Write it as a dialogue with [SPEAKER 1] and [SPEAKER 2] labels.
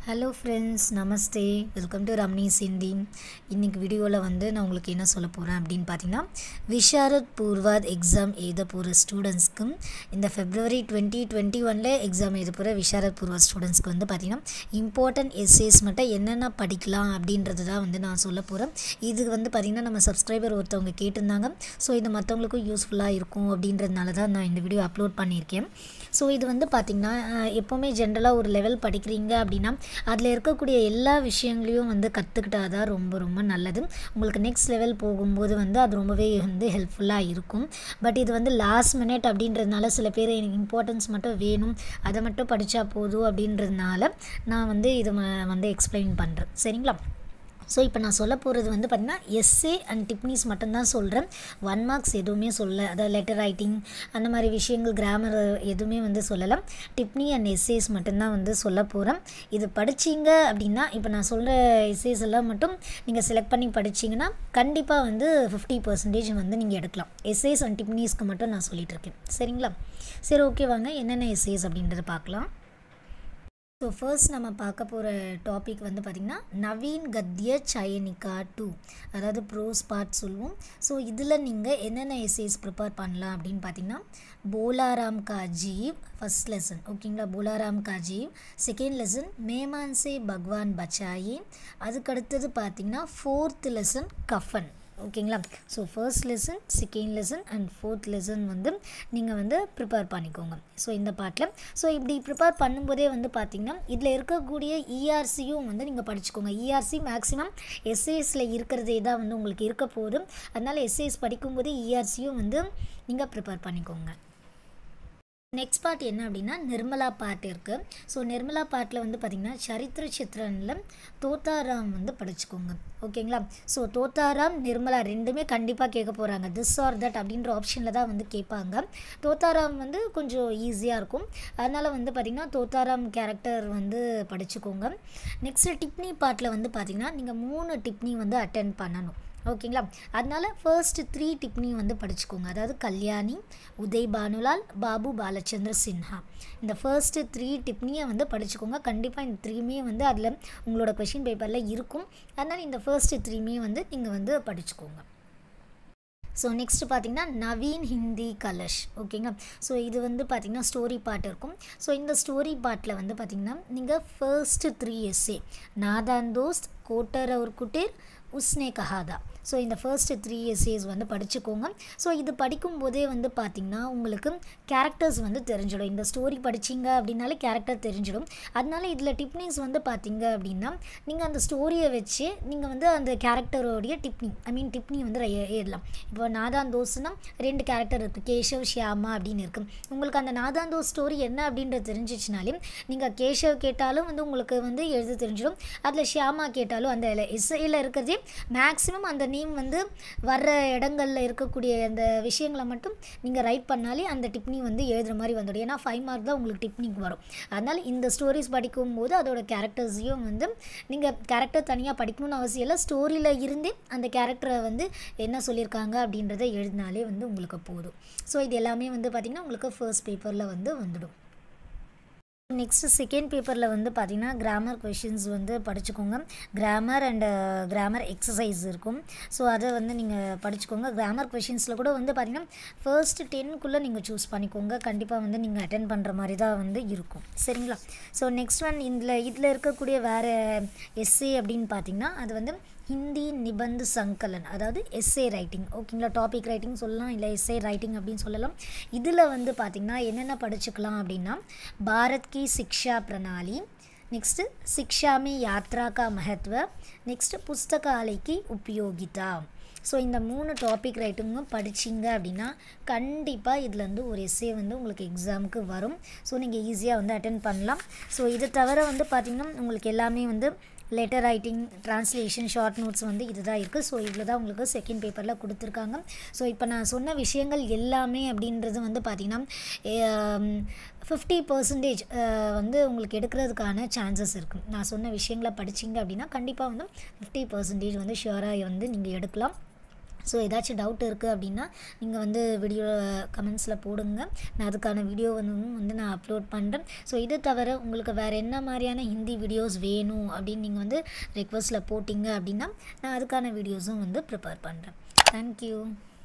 [SPEAKER 1] hello friends நமஸ்தே welcome to Ramni's Hindi இன்றைக்கி வீடியோவில் வந்து நான் உங்களுக்கு என்ன சொல்ல போகிறேன் அப்படின்னு பார்த்தீங்கன்னா விஷாரத் பூர்வாத் எக்ஸாம் எழுத போகிற ஸ்டூடெண்ட்ஸ்க்கு இந்த ஃபெப்ரவரி டுவெண்ட்டி டுவெண்ட்டி ஒனில் எக்ஸாம் எழுத போகிற விஷாரத் பூர்வாத் ஸ்டூடெண்ட்ஸ்க்கு வந்து பார்த்திங்கன்னா இம்பார்ட்டன்ட் எஸ்ஏஸ் மட்டும் என்னென்ன படிக்கலாம் அப்படின்றது தான் வந்து நான் சொல்ல போகிறேன் இது வந்து பார்த்திங்கன்னா நம்ம சப்ஸ்கிரைபர் ஒருத்தவங்க கேட்டிருந்தாங்க ஸோ இது மற்றவங்களுக்கும் யூஸ்ஃபுல்லாக இருக்கும் அப்படின்றதுனால தான் நான் இந்த வீடியோ அப்லோட் பண்ணியிருக்கேன் ஸோ இது வந்து பார்த்திங்கன்னா அஹ், எப்போவுமே ஜென்ரலாக ஒரு லெவல் படிக்கிறீங்க அப்படின்னா அதில் இருக்கக்கூடிய எல்லா விஷயங்களையும் வந்து கற்றுக்கிட்டா தான் ரொம்ப ரொம்ப நல்லது உங்களுக்கு நெக்ஸ்ட் லெவல் போகும்போது வந்து அது ரொம்பவே வந்து ஹெல்ப்ஃபுல்லாக இருக்கும் பட் இது வந்து லாஸ்ட் மினிட் அப்படின்றதுனால சில பேர் எனக்கு இம்பார்ட்டன்ஸ் மட்டும் வேணும் அதை மட்டும் படித்தா போதும் அப்படின்றதுனால நான் வந்து இதை ம- வந்து எக்ஸ்பிளைன் பண்ணுறேன் சரிங்களா ஸோ இப்போ நான் சொல்ல போகிறது வந்து பார்த்திங்கன்னா எஸ்ஏ அண்ட் டிப்னிஸ் மட்டும்தான் சொல்கிறேன் ஒன் மார்க்ஸ் எதுவுமே சொல்ல அதாவது லெட்டர் ரைட்டிங் அந்த மாதிரி விஷயங்கள் கிராமர் எதுவுமே வந்து சொல்லலை டிப்னி அண்ட் எஸ்ஏஸ் மட்டும்தான் வந்து சொல்ல போகிறேன் இது படிச்சீங்க அப்படின்னா இப்போ நான் சொல்கிற எஸ்ஏஸ் எல்லாம் மட்டும் நீங்கள் செலக்ட் பண்ணி படிச்சீங்கன்னா கண்டிப்பாக வந்து ஃபிஃப்டி பர்சன்டேஜ் வந்து நீங்கள் எடுக்கலாம் எஸ்ஏஸ் அண்ட் டிப்னிஸ்க்கு மட்டும் நான் சொல்லிட்டு இருக்கேன் சரிங்களா சரி ஓகே வாங்க என்னென்ன எஸ்ஏஸ் அப்படின்றத பார்க்கலாம் ஸோ ஃபர்ஸ்ட் நம்ம பார்க்க போகிற டாபிக் வந்து பார்த்திங்கன்னா நவீன் கத்ய சயனிகா டூ அதாவது ப்ரோஸ் பார்ட் சொல்லுவோம் ஸோ இதில் நீங்கள் என்னென்ன எஸ்ஏஸ் ப்ரிப்பேர் பண்ணலாம் அப்படின்னு பார்த்தீங்கன்னா போலாராம் கா ஜீவ் ஃபஸ்ட் லெசன் ஓகேங்களா போலாராம் கா ஜீவ் செகண்ட் லெசன் மேமான் சே பகவான் பச்சாயி அதுக்கடுத்தது பார்த்தீங்கன்னா ஃபோர்த் லெசன் கஃபன் ஓகேங்களா so first lesson second lesson and fourth lesson வந்து நீங்கள் வந்து ப்ரிப்பேர் பண்ணிக்கோங்க ஸோ இந்த பாட்டில் ஸோ இப்படி ப்ரிப்பேர் பண்ணும்போதே வந்து பார்த்திங்கன்னா இதில் இருக்கக்கூடிய இஆர்சியும் வந்து நீங்கள் படிச்சுக்கோங்க இஆர்சி மேக்ஸிமம் எஸ்ஏஎஸில் இருக்கிறதே தான் வந்து உங்களுக்கு இருக்க போகுது அதனால் எஸ்ஏஎஸ் படிக்கும்போது இஆர்சியும் வந்து நீங்கள் ப்ரிப்பேர் பண்ணிக்கோங்க நெக்ஸ்ட் பார்ட் என்ன அப்படின்னா நிர்மலா பார்ட் இருக்குது ஸோ நிர்மலா பார்ட்டில் வந்து பார்த்திங்கன்னா சரித்திர சித்திரனில் தோத்தாராம் வந்து படிச்சுக்கோங்க ஓகேங்களா ஸோ தோத்தாராம் நிர்மலா ரெண்டுமே கண்டிப்பாக கேட்க போகிறாங்க திஸ் ஆர் தட் அப்படின்ற ஆப்ஷனில் தான் வந்து கேட்பாங்க தோத்தாராம் வந்து கொஞ்சம் ஈஸியாக இருக்கும் அதனால் வந்து பார்த்திங்கன்னா தோத்தாராம் கேரக்டர் வந்து படிச்சுக்கோங்க நெக்ஸ்ட் டிப்னி பார்ட்டில் வந்து பார்த்திங்கன்னா நீங்கள் மூணு டிப்னி வந்து அட்டென்ட் பண்ணணும் ஓகேங்களா அதனால ஃபர்ஸ்ட் த்ரீ டிப்னி வந்து படிச்சுக்கோங்க அதாவது கல்யாணி உதய் பானுலால் பாபு பாலச்சந்திர சின்ஹா இந்த ஃபர்ஸ்ட் த்ரீ டிப்னியை வந்து படிச்சுக்கோங்க கண்டிப்பாக இந்த த்ரீமே வந்து அதில் உங்களோட கொஷின் பேப்பரில் இருக்கும் அதனால் இந்த ஃபர்ஸ்ட் த்ரீமே வந்து நீங்கள் வந்து படிச்சுக்கோங்க ஸோ நெக்ஸ்ட் பார்த்தீங்கன்னா நவீன் ஹிந்தி கலஷ் ஓகேங்களா ஸோ இது வந்து பார்த்தீங்கன்னா ஸ்டோரி பார்ட் இருக்கும் ஸோ இந்த ஸ்டோரி பார்ட்டில் வந்து பார்த்தீங்கன்னா நீங்கள் first three essay Nadaan Dost Kotar அவர் குட்டீர் உஸ்னே கஹாதா ஸோ இந்த ஃபர்ஸ்ட் த்ரீ எஸ்ஏஸ் வந்து படிச்சுக்கோங்க ஸோ இது படிக்கும்போதே வந்து பார்த்திங்கன்னா உங்களுக்கு கேரக்டர்ஸ் வந்து தெரிஞ்சிடும் இந்த ஸ்டோரி படிச்சீங்க அப்படின்னாலே கேரக்டர் தெரிஞ்சிடும் அதனால இதில் டிப்னிஸ் வந்து பார்த்தீங்க அப்படின்னா நீங்கள் அந்த ஸ்டோரியை வச்சு நீங்கள் வந்து அந்த கேரக்டரோடைய டிப்னி ஐ மீன் டிப்னி வந்து எ- எழுதலாம் இப்போ நாதான் தோஸ்னா ரெண்டு கேரக்டர் இருக்குது கேஷவ் ஷியாமா அப்படின்னு இருக்குது உங்களுக்கு அந்த நாதான் தோஸ் ஸ்டோரி என்ன அப்படின்றது தெரிஞ்சிச்சுனாலே நீங்கள் கேஷவ் கேட்டாலும் வந்து உங்களுக்கு வந்து எழுத தெரிஞ்சிடும் அதில் ஷியாமா கேட்டாலும் அந்த இசையில் இருக்கிறதே மேக்ஸிமம் அந்த நேம் வந்து வர்ற இடங்களில் இருக்கக்கூடிய அந்த விஷயங்களை மட்டும் நீங்கள் ரைட் பண்ணாலே அந்த டிப்னி வந்து எழுதுகிற மாதிரி வந்துடும் ஏன்னா ஃபைவ் மார்க் தான் உங்களுக்கு டிப்னிக்கு வரும் அதனால் இந்த ஸ்டோரிஸ் படிக்கும்போது அதோட கேரக்டர்ஸையும் வந்து நீங்கள் கேரக்டர் தனியாக படிக்கணும்னு அவசியம் இல்லை ஸ்டோரியில் இருந்தே அந்த கேரக்டரை வந்து என்ன சொல்லியிருக்காங்க அப்படின்றத எழுதினாலே வந்து உங்களுக்கு போதும் ஸோ இது எல்லாமே வந்து பார்த்திங்கன்னா உங்களுக்கு ஃபர்ஸ்ட் பேப்பரில் வந்து வந்துடும் நெக்ஸ்ட்டு செகண்ட் பேப்பரில் வந்து பார்த்தீங்கன்னா கிராமர் கொஷின்ஸ் வந்து படிச்சுக்கோங்க கிராமர் அண்ட் கிராமர் எக்ஸசைஸ் இருக்கும் ஸோ அதை வந்து நீங்கள் படிச்சுக்கோங்க கிராமர் கொஷின்ஸில் கூட வந்து பார்த்தீங்கன்னா ஃபர்ஸ்ட் டென்க்குள்ளே நீங்கள் சூஸ் பண்ணிக்கோங்க கண்டிப்பாக வந்து நீங்கள் அட்டென்ட் பண்ணுற மாதிரி தான் வந்து இருக்கும் சரிங்களா ஸோ நெக்ஸ்ட் ஒன் இதில் இதில் இருக்கக்கூடிய வேறு எஸ்ஏ அப்படின்னு பார்த்தீங்கன்னா அது வந்து ஹிந்தி நிபந்து சங்கலன் அதாவது எஸ்ஏ ரைட்டிங் ஓகேங்களா டாபிக் ரைட்டிங் சொல்லலாம் இல்லை எஸ்ஏ ரைட்டிங் அப்படின்னு சொல்லலாம் இதில் வந்து பார்த்திங்கன்னா என்னென்ன படிச்சுக்கலாம் அப்படின்னா பாரத் கி சிக்ஷா பிரணாலி நெக்ஸ்ட்டு சிக்ஷா में யாத்ரா கா महत्व நெக்ஸ்ட்டு புஸ்தகாலைக்கு உபயோகிதா ஸோ இந்த மூணு டாபிக் ரைட்டிங்கும் படிச்சிங்க அப்படின்னா கண்டிப்பாக இதுலேருந்து ஒரு எஸ்ஏ வந்து உங்களுக்கு எக்ஸாமுக்கு வரும் ஸோ நீங்கள் ஈஸியாக வந்து அட்டென்ட் பண்ணலாம் ஸோ இது தவிர வந்து பார்த்திங்கன்னா உங்களுக்கு எல்லாமே வந்து letter writing translation short notes வந்து இதுதான் இருக்குது ஸோ இதில் தான் உங்களுக்கு செகண்ட் பேப்பரில் கொடுத்துருக்காங்க ஸோ இப்போ நான் சொன்ன விஷயங்கள் எல்லாமே அப்படின்றது வந்து பார்த்திங்கன்னா ஃபிஃப்டி பர்சன்டேஜ் வந்து உங்களுக்கு எடுக்கிறதுக்கான சான்சஸ் இருக்குது நான் சொன்ன விஷயங்களை படிச்சீங்க அப்படின்னா கண்டிப்பாக வந்து ஃபிஃப்டி பர்சன்டேஜ் வந்து ஷியோராக வந்து நீங்கள் எடுக்கலாம் ஸோ ஏதாச்சும் டவுட் இருக்குது அப்படின்னா நீங்கள் வந்து வீடியோ கமெண்ட்ஸில் போடுங்க நான் அதுக்கான வீடியோ வந்து வந்து நான் அப்லோட் பண்ணுறேன் ஸோ இது தவிர உங்களுக்கு வேறு என்ன மாதிரியான ஹிந்தி வீடியோஸ் வேணும் அப்படின்னு நீங்கள் வந்து ரெக்வஸ்ட்டில் போட்டிங்க அப்படின்னா நான் அதுக்கான வீடியோஸும் வந்து ப்ரிப்பேர் பண்ணுறேன் தேங்க்யூ